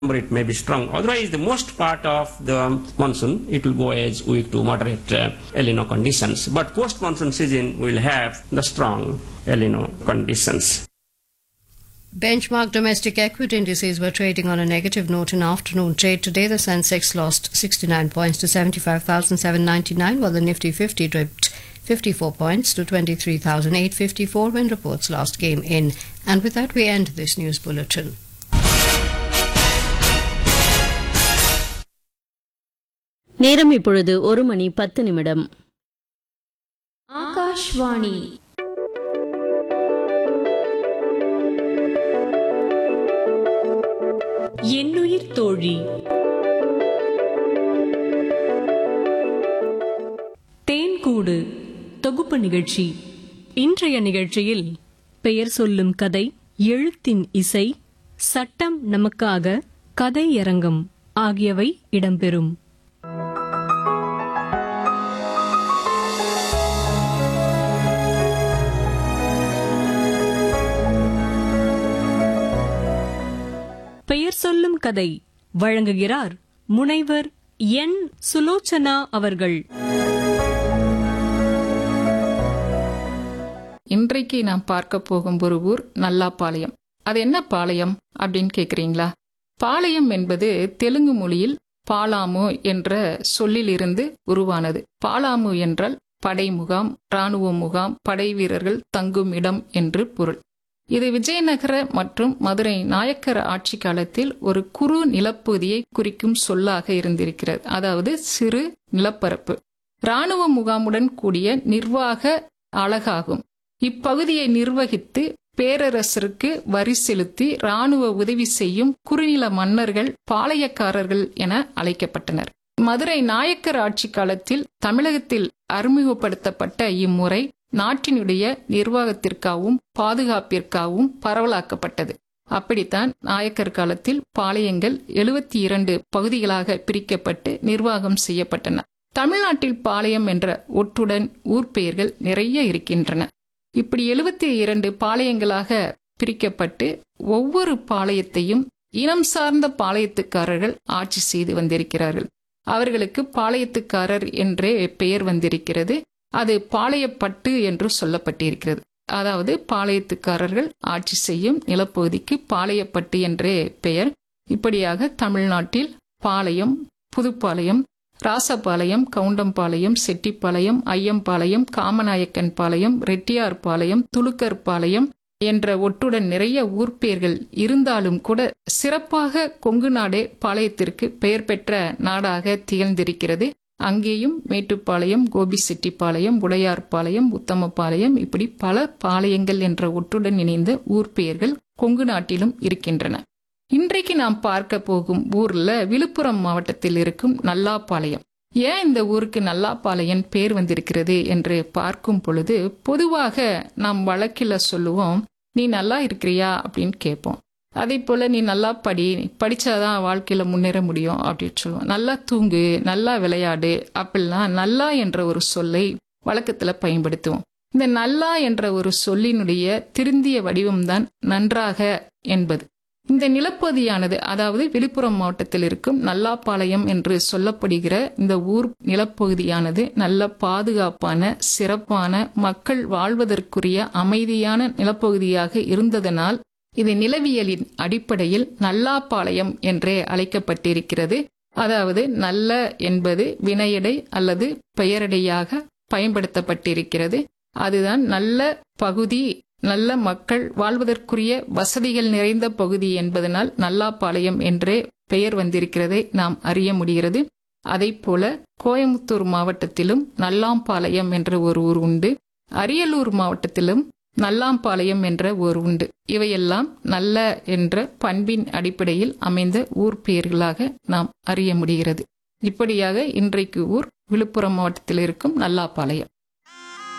it may be strong. Otherwise, the most part of the monsoon, it will go as weak to moderate uh, El Nino conditions. But post-monsoon season will have the strong El Nino conditions. Benchmark domestic equity indices were trading on a negative note in afternoon trade. Today, the Sensex lost 69 points to 75,799, while the Nifty 50 dipped 54 points to 23,854 when reports last came in. And with that, we end this news bulletin. நேரம் இப்பொழுது ஒரு மணி பத்து நிமிடம் ஆகாஷ்வாணி என்னுயிர் தோழி தேன்கூடு தொகுப்பு நிகழ்ச்சி இன்றைய நிகழ்ச்சியில் பெயர் சொல்லும் கதை எழுத்தின் இசை சட்டம் நமக்காக கதையரங்கம் ஆகியவை இடம்பெறும் பெயர் சொல்லும் கதை வழங்குகிறார் முனைவர் என் சுலோச்சனா அவர்கள் இன்றைக்கு நாம் பார்க்க போகும் ஒரு ஊர் நல்லாப்பாளையம் அது என்ன பாளையம் அப்படின்னு கேக்குறீங்களா பாளையம் என்பது தெலுங்கு மொழியில் பாலாமு என்ற சொல்லிலிருந்து உருவானது பாலாமு என்றால் படை முகாம் இராணுவ முகாம் படை வீரர்கள் தங்கும் இடம் என்று பொருள் இது விஜயநகர மற்றும் மதுரை நாயக்கர ஆட்சி காலத்தில் ஒரு குறு நிலப்பகுதியை குறிக்கும் சொல்லாக இருந்திருக்கிறது அதாவது சிறு நிலப்பரப்பு இராணுவ முகாமுடன் கூடிய நிர்வாக அழகாகும் இப்பகுதியை நிர்வகித்து பேரரசருக்கு வரி செலுத்தி இராணுவ உதவி செய்யும் குறுநில மன்னர்கள் பாளையக்காரர்கள் என அழைக்கப்பட்டனர் மதுரை நாயக்கர் ஆட்சி காலத்தில் தமிழகத்தில் அறிமுகப்படுத்தப்பட்ட இம்முறை நாட்டினுடைய நிர்வாகத்திற்காகவும் பாதுகாப்பிற்காகவும் பரவலாக்கப்பட்டது அப்படித்தான் நாயக்கர் காலத்தில் பாளையங்கள் எழுபத்தி இரண்டு பகுதிகளாக பிரிக்கப்பட்டு நிர்வாகம் செய்யப்பட்டன தமிழ்நாட்டில் பாளையம் என்ற ஒற்றுடன் ஊர் பெயர்கள் நிறைய இருக்கின்றன இப்படி எழுபத்தி இரண்டு பாளையங்களாக பிரிக்கப்பட்டு ஒவ்வொரு பாளையத்தையும் இனம் சார்ந்த பாளையத்துக்காரர்கள் ஆட்சி செய்து வந்திருக்கிறார்கள் அவர்களுக்கு பாளையத்துக்காரர் என்றே பெயர் வந்திருக்கிறது அது பாளையப்பட்டு என்று சொல்லப்பட்டிருக்கிறது அதாவது பாளையத்துக்காரர்கள் ஆட்சி செய்யும் நிலப்பகுதிக்கு பாளையப்பட்டு என்றே பெயர் இப்படியாக தமிழ்நாட்டில் பாளையம் புதுப்பாளையம் ராசபாளையம் கவுண்டம்பாளையம் செட்டிப்பாளையம் ஐயம்பாளையம் காமநாயக்கன் பாளையம் ரெட்டியார் பாளையம் துலுக்கர் பாளையம் என்ற ஒட்டுடன் நிறைய ஊர் பெயர்கள் இருந்தாலும் கூட சிறப்பாக கொங்கு நாடே பாளையத்திற்கு பெயர் பெற்ற நாடாக திகழ்ந்திருக்கிறது அங்கேயும் மேட்டுப்பாளையம் கோபிசெட்டிப்பாளையம் உடையார்பாளையம் உத்தமபாளையம் இப்படி பல பாளையங்கள் என்ற ஒற்றுடன் இணைந்த ஊர் பெயர்கள் கொங்கு நாட்டிலும் இருக்கின்றன இன்றைக்கு நாம் பார்க்க போகும் ஊர்ல விழுப்புரம் மாவட்டத்தில் இருக்கும் நல்லாப்பாளையம் ஏன் இந்த ஊருக்கு நல்லாப்பாளையம் பேர் வந்திருக்கிறது என்று பார்க்கும் பொழுது பொதுவாக நாம் வழக்கில சொல்லுவோம் நீ நல்லா இருக்கிறியா அப்படின்னு கேட்போம் அதே போல நீ நல்லா படி படிச்சாதான் வாழ்க்கையில முன்னேற முடியும் அப்படின்னு சொல்லுவோம் நல்லா தூங்கு நல்லா விளையாடு அப்படிலாம் நல்லா என்ற ஒரு சொல்லை வழக்கத்துல பயன்படுத்துவோம் இந்த நல்லா என்ற ஒரு சொல்லினுடைய திருந்திய வடிவம்தான் நன்றாக என்பது இந்த நிலப்பகுதியானது அதாவது விழுப்புரம் மாவட்டத்தில் இருக்கும் நல்லாப்பாளையம் என்று சொல்லப்படுகிற இந்த ஊர் நிலப்பகுதியானது நல்ல பாதுகாப்பான சிறப்பான மக்கள் வாழ்வதற்குரிய அமைதியான நிலப்பகுதியாக இருந்ததனால் இது நிலவியலின் அடிப்படையில் நல்லாப்பாளையம் என்றே அழைக்கப்பட்டிருக்கிறது அதாவது நல்ல என்பது வினையடை அல்லது பெயரடையாக பயன்படுத்தப்பட்டிருக்கிறது அதுதான் நல்ல பகுதி நல்ல மக்கள் வாழ்வதற்குரிய வசதிகள் நிறைந்த பகுதி என்பதனால் நல்லாப்பாளையம் என்றே பெயர் வந்திருக்கிறதை நாம் அறிய முடிகிறது அதை போல கோயம்புத்தூர் மாவட்டத்திலும் நல்லாம்பாளையம் என்ற ஒரு ஊர் உண்டு அரியலூர் மாவட்டத்திலும் நல்லாம்பாளையம் என்ற ஊர் உண்டு இவையெல்லாம் நல்ல என்ற பண்பின் அடிப்படையில் அமைந்த ஊர் பெயர்களாக நாம் அறிய முடிகிறது இப்படியாக இன்றைக்கு ஊர் விழுப்புரம் மாவட்டத்தில் இருக்கும் நல்லாப்பாளையம்